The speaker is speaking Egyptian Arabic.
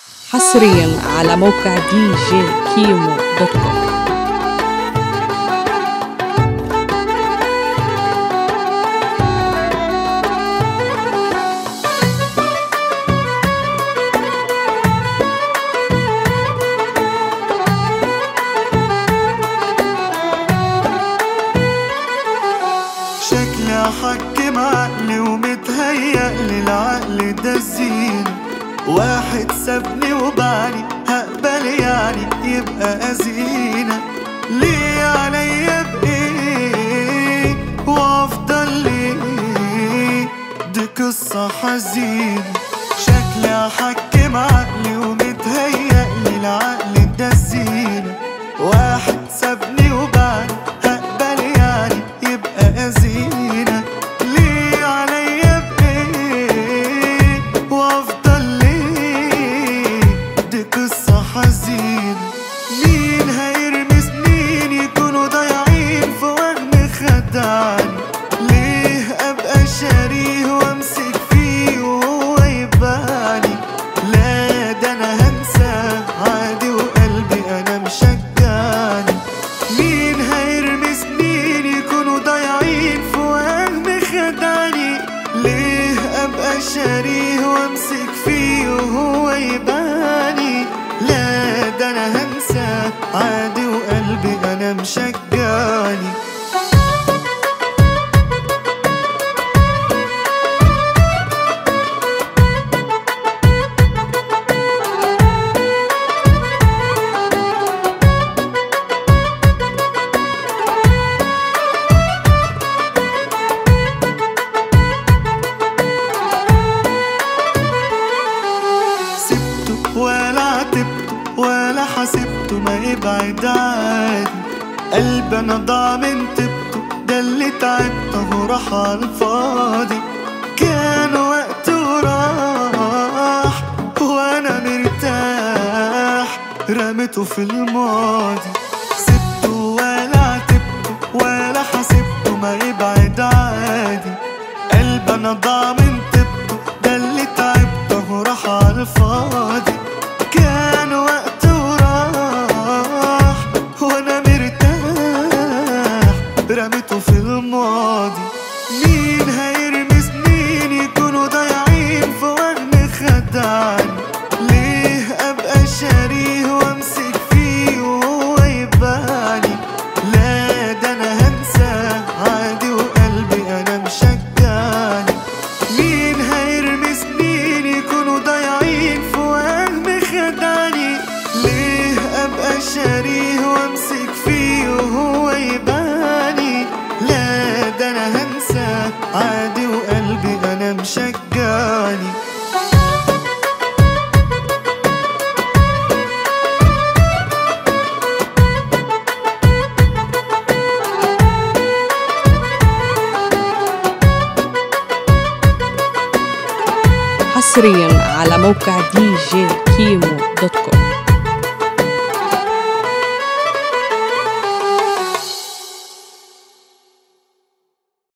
حصريا على موقع دي جي كيمو دوت كوم شكلي احكم عقلي ومتهيأ للعقل ده الزينة واحد سابني وبعني هقبل يعني يبقى أزينة ليه عليا بإيه وأفضل ليه دي قصة حزينة شكلي أحكم عقلي ومتهيأ للعقل ده الزينة واحد سابني وبعني هقبل يعني يبقى أزينة ليه عليا بإيه وأفضل ليه دي قصة حزينة مين هيرمي سنين يكونوا ضايعين في وهم خدعني ليه أبقى شاريه وأمسك فيه وهو يباني لا ده أنا هنساه عادي وقلبي أنا مشجعني مين هيرمي سنين يكونوا ضايعين في وهم خدعني ليه ابقى شاريه وامسك فيه وهو يباني لا ده انا هنساه عادي وقلبي انا مشجعني سبته ولا عاتبته ولا حسبته ما يبعد عادي قلبي انا ضاع من طيبته ده اللي تعبته وراح على الفاضي كان وقته راح وانا مرتاح رميته في الماضي سبته ولا عاتبته ولا حسبته ما يبعد عادي قلبي انا ضاع من طيبته ده اللي تعبته وراح على الفاضي كان وقته راح وانا مرتاح رميته في الماضي مين هيرمي سنين يكونوا ضايعين في وهم خدعني ليه ابقى شاريه وامسك فيه وهو يباني لا ده انا هنساه عادي وقلبي انا مشجعني مين هيرمي سنين يكونوا ضايعين في وهم خدعني ليه ابقى شاريه وامسك فيه وهو يباني لا ده انا هنساه عادي وقلبي انا مشجعني حصريا على موقع دي جي كيمو دوت كوم